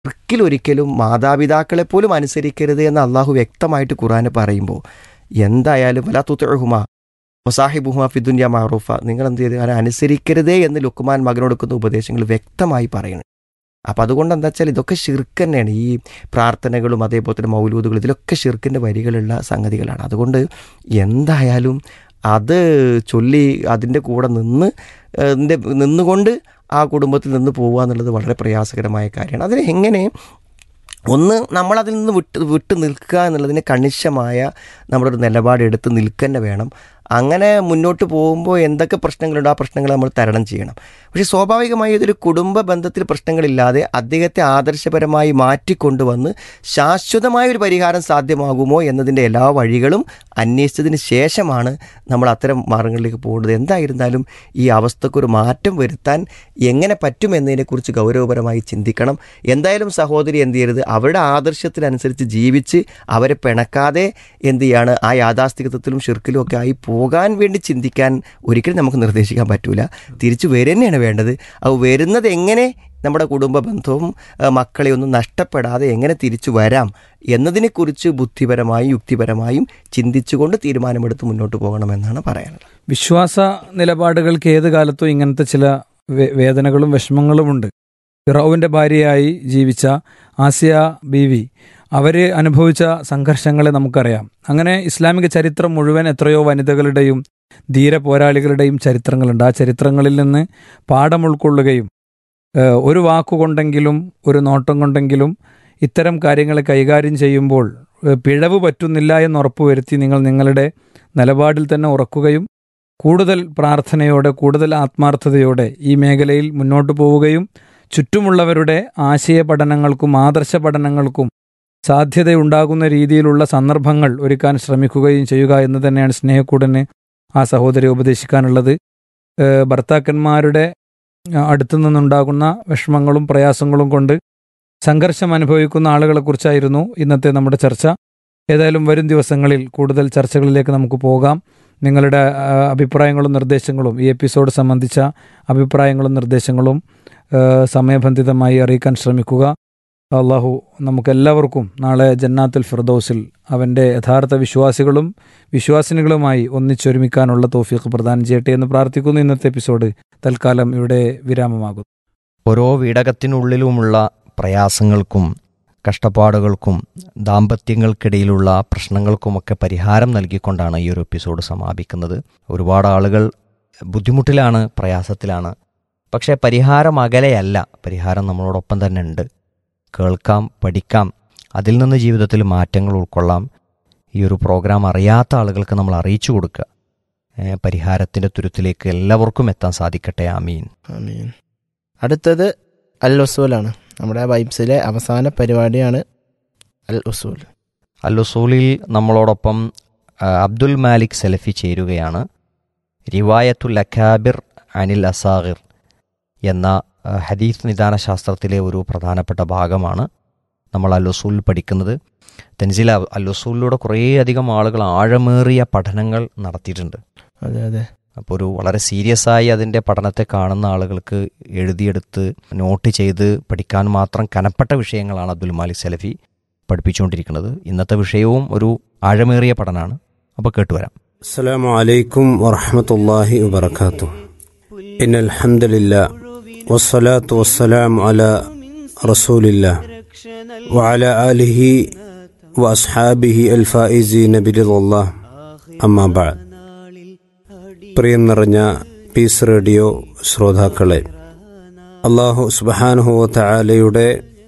ഒരിക്കലും മാതാപിതാക്കളെ പോലും അനുസരിക്കരുത് എന്ന് അള്ളാഹു വ്യക്തമായിട്ട് ഖുറാന് പറയുമ്പോൾ എന്തായാലും വലാ തുത്തുഹുമ ഒസാഹിബുഹുമ ഫിദുന്യ മാറൂഫ നിങ്ങൾ എന്ത് ചെയ്ത് അവനെ അനുസരിക്കരുതേ എന്ന് ലുക്കുമാൻ മകനോട് കൊടുക്കുന്ന ഉപദേശങ്ങൾ വ്യക്തമായി പറയുന്നു അപ്പം അതുകൊണ്ട് എന്താ വെച്ചാൽ ഇതൊക്കെ ഷിർക്ക് തന്നെയാണ് ഈ പ്രാർത്ഥനകളും അതേപോലെ തന്നെ മൗലൂദുകളും ഇതിലൊക്കെ ഷിർക്കിൻ്റെ വരികളുള്ള സംഗതികളാണ് അതുകൊണ്ട് എന്തായാലും അത് ചൊല്ലി അതിൻ്റെ കൂടെ നിന്ന് അതിൻ്റെ നിന്നുകൊണ്ട് ആ കുടുംബത്തിൽ നിന്ന് പോവുക എന്നുള്ളത് വളരെ പ്രയാസകരമായ കാര്യമാണ് അതിന് എങ്ങനെ ഒന്ന് നമ്മളതിൽ നിന്ന് വിട്ട് വിട്ട് നിൽക്കുക എന്നുള്ളതിന് കണിശമായ നമ്മുടെ ഒരു നിലപാട് എടുത്ത് നിൽക്കുക വേണം അങ്ങനെ മുന്നോട്ട് പോകുമ്പോൾ എന്തൊക്കെ പ്രശ്നങ്ങളുണ്ടോ ആ പ്രശ്നങ്ങൾ നമ്മൾ തരണം ചെയ്യണം പക്ഷേ സ്വാഭാവികമായി ഇതൊരു കുടുംബ ബന്ധത്തിൽ പ്രശ്നങ്ങളില്ലാതെ അദ്ദേഹത്തെ ആദർശപരമായി മാറ്റിക്കൊണ്ടുവന്ന് ശാശ്വതമായ ഒരു പരിഹാരം സാധ്യമാകുമോ എന്നതിൻ്റെ എല്ലാ വഴികളും അന്വേഷിച്ചതിന് ശേഷമാണ് നമ്മൾ അത്തരം മാർഗങ്ങളിലേക്ക് പോകുന്നത് എന്തായിരുന്നാലും ഈ അവസ്ഥക്കൊരു മാറ്റം വരുത്താൻ എങ്ങനെ പറ്റുമെന്നതിനെക്കുറിച്ച് ഗൗരവപരമായി ചിന്തിക്കണം എന്തായാലും സഹോദരി എന്ത് ചെയ്യരുത് അവരുടെ ആദർശത്തിനനുസരിച്ച് ജീവിച്ച് അവരെ പിണക്കാതെ എന്ത് ചെയ്യാണ് ആ യാഥാസ്ഥികത്വത്തിലും ഷിർക്കിലും ഒക്കെ ആയി പോകാൻ വേണ്ടി ചിന്തിക്കാൻ ഒരിക്കലും നമുക്ക് നിർദ്ദേശിക്കാൻ പറ്റൂല തിരിച്ചു വരന്നെയാണ് വേണ്ടത് അത് വരുന്നത് എങ്ങനെ നമ്മുടെ കുടുംബ ബന്ധവും മക്കളെ ഒന്നും നഷ്ടപ്പെടാതെ എങ്ങനെ തിരിച്ചു വരാം എന്നതിനെക്കുറിച്ച് ബുദ്ധിപരമായും യുക്തിപരമായും ചിന്തിച്ചുകൊണ്ട് തീരുമാനമെടുത്ത് മുന്നോട്ട് പോകണമെന്നാണ് പറയാനുള്ളത് വിശ്വാസ നിലപാടുകൾക്ക് ഏത് കാലത്തും ഇങ്ങനത്തെ ചില വേദനകളും വിഷമങ്ങളുമുണ്ട് ഫിറോവിൻ്റെ ഭാര്യയായി ജീവിച്ച ആസിയ ബീവി അവർ അനുഭവിച്ച സംഘർഷങ്ങളെ നമുക്കറിയാം അങ്ങനെ ഇസ്ലാമിക ചരിത്രം മുഴുവൻ എത്രയോ വനിതകളുടെയും ധീര പോരാളികളുടെയും ചരിത്രങ്ങളുണ്ട് ആ ചരിത്രങ്ങളിൽ നിന്ന് പാഠം ഉൾക്കൊള്ളുകയും ഒരു വാക്കുകൊണ്ടെങ്കിലും ഒരു നോട്ടം കൊണ്ടെങ്കിലും ഇത്തരം കാര്യങ്ങളെ കൈകാര്യം ചെയ്യുമ്പോൾ പിഴവ് പറ്റുന്നില്ല എന്ന് ഉറപ്പുവരുത്തി നിങ്ങൾ നിങ്ങളുടെ നിലപാടിൽ തന്നെ ഉറക്കുകയും കൂടുതൽ പ്രാർത്ഥനയോടെ കൂടുതൽ ആത്മാർത്ഥതയോടെ ഈ മേഖലയിൽ മുന്നോട്ട് പോവുകയും ചുറ്റുമുള്ളവരുടെ ആശയ പഠനങ്ങൾക്കും ആദർശ പഠനങ്ങൾക്കും സാധ്യതയുണ്ടാകുന്ന രീതിയിലുള്ള സന്ദർഭങ്ങൾ ഒരുക്കാൻ ശ്രമിക്കുകയും ചെയ്യുക എന്ന് തന്നെയാണ് സ്നേഹക്കൂടന് ആ സഹോദരി ഉപദേശിക്കാനുള്ളത് ഭർത്താക്കന്മാരുടെ അടുത്തു നിന്നുണ്ടാകുന്ന വിഷമങ്ങളും പ്രയാസങ്ങളും കൊണ്ട് സംഘർഷം അനുഭവിക്കുന്ന ആളുകളെക്കുറിച്ചായിരുന്നു ഇന്നത്തെ നമ്മുടെ ചർച്ച ഏതായാലും വരും ദിവസങ്ങളിൽ കൂടുതൽ ചർച്ചകളിലേക്ക് നമുക്ക് പോകാം നിങ്ങളുടെ അഭിപ്രായങ്ങളും നിർദ്ദേശങ്ങളും ഈ എപ്പിസോഡ് സംബന്ധിച്ച അഭിപ്രായങ്ങളും നിർദ്ദേശങ്ങളും സമയബന്ധിതമായി അറിയിക്കാൻ ശ്രമിക്കുക അള്ളാഹു നമുക്കെല്ലാവർക്കും നാളെ ജന്നാത്തുൽ ഫിർദൌസിൽ അവൻ്റെ യഥാർത്ഥ വിശ്വാസികളും വിശ്വാസിനികളുമായി ഒന്നിച്ചൊരുമിക്കാനുള്ള തോഫീഖ് പ്രദാനം ചെയ്യട്ടെ എന്ന് പ്രാർത്ഥിക്കുന്നു ഇന്നത്തെ എപ്പിസോഡ് തൽക്കാലം ഇവിടെ വിരാമമാകുന്നു ഓരോ വീടകത്തിനുള്ളിലുമുള്ള പ്രയാസങ്ങൾക്കും കഷ്ടപ്പാടുകൾക്കും ദാമ്പത്യങ്ങൾക്കിടയിലുള്ള പ്രശ്നങ്ങൾക്കുമൊക്കെ പരിഹാരം നൽകിക്കൊണ്ടാണ് ഈ ഒരു എപ്പിസോഡ് സമാപിക്കുന്നത് ഒരുപാട് ആളുകൾ ബുദ്ധിമുട്ടിലാണ് പ്രയാസത്തിലാണ് പക്ഷേ പരിഹാരം അകലെയല്ല പരിഹാരം നമ്മളോടൊപ്പം തന്നെ ഉണ്ട് കേൾക്കാം പഠിക്കാം അതിൽ നിന്ന് ജീവിതത്തിൽ മാറ്റങ്ങൾ ഉൾക്കൊള്ളാം ഈ ഒരു പ്രോഗ്രാം അറിയാത്ത ആളുകൾക്ക് നമ്മൾ അറിയിച്ചു കൊടുക്കുക പരിഹാരത്തിൻ്റെ തുരുത്തിലേക്ക് എല്ലാവർക്കും എത്താൻ സാധിക്കട്ടെ ആമീൻ ആമീൻ അടുത്തത് അൽ ഉസൂലാണ് നമ്മുടെ വൈബ്സിലെ അവസാന പരിപാടിയാണ് അൽ ഉസൂൽ അൽ ഉസൂലിൽ നമ്മളോടൊപ്പം അബ്ദുൽ മാലിക് സെലഫി ചേരുകയാണ് റിവായത്തുൽ അഖാബിർ അനിൽ അസാഹിർ എന്ന ഹദീസ് നിദാന ശാസ്ത്രത്തിലെ ഒരു പ്രധാനപ്പെട്ട ഭാഗമാണ് നമ്മൾ അല്ലുസൂൽ പഠിക്കുന്നത് തെൻസില അല്ലുസൂലിലൂടെ കുറേയധികം ആളുകൾ ആഴമേറിയ പഠനങ്ങൾ നടത്തിയിട്ടുണ്ട് അതെ അതെ അപ്പോൾ ഒരു വളരെ സീരിയസ് ആയി അതിൻ്റെ പഠനത്തെ കാണുന്ന ആളുകൾക്ക് എഴുതിയെടുത്ത് നോട്ട് ചെയ്ത് പഠിക്കാൻ മാത്രം കനപ്പെട്ട വിഷയങ്ങളാണ് അബ്ദുൽ മാലിക് സലഫി പഠിപ്പിച്ചുകൊണ്ടിരിക്കുന്നത് ഇന്നത്തെ വിഷയവും ഒരു ആഴമേറിയ പഠനമാണ് അപ്പോൾ കേട്ടുവരാം السلام عليكم ورحمة الله وبركاته إن الحمد لله والصلاة والسلام على رسول الله وعلى آله وأصحابه الفائزين برضا الله أما بعد പ്രിയം നിറഞ്ഞ പീസ് റേഡിയോ ശ്രോതാക്കളെ അള്ളാഹു സുബാനുഹുവ തആലയുടെ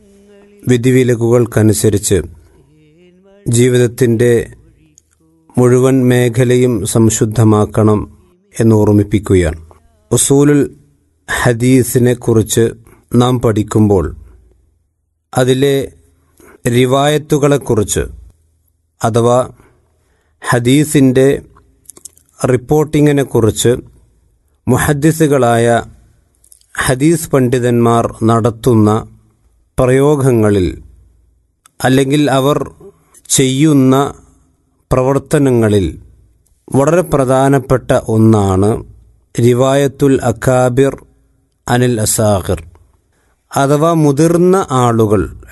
വിധിവിലക്കുകൾക്കനുസരിച്ച് ജീവിതത്തിൻ്റെ മുഴുവൻ മേഖലയും സംശുദ്ധമാക്കണം എന്ന് ഓർമ്മിപ്പിക്കുകയാണ് ഉസൂലുൽ ഹദീസിനെ കുറിച്ച് നാം പഠിക്കുമ്പോൾ അതിലെ റിവായത്തുകളെക്കുറിച്ച് അഥവാ ഹദീസിൻ്റെ റിപ്പോർട്ടിങ്ങിനെ കുറിച്ച് മുഹദ്ദിസുകളായ ഹദീസ് പണ്ഡിതന്മാർ നടത്തുന്ന പ്രയോഗങ്ങളിൽ അല്ലെങ്കിൽ അവർ ചെയ്യുന്ന പ്രവർത്തനങ്ങളിൽ വളരെ പ്രധാനപ്പെട്ട ഒന്നാണ് റിവായത്തുൽ അക്കാബിർ അനിൽ അസാഹിർ അഥവാ മുതിർന്ന ആളുകൾ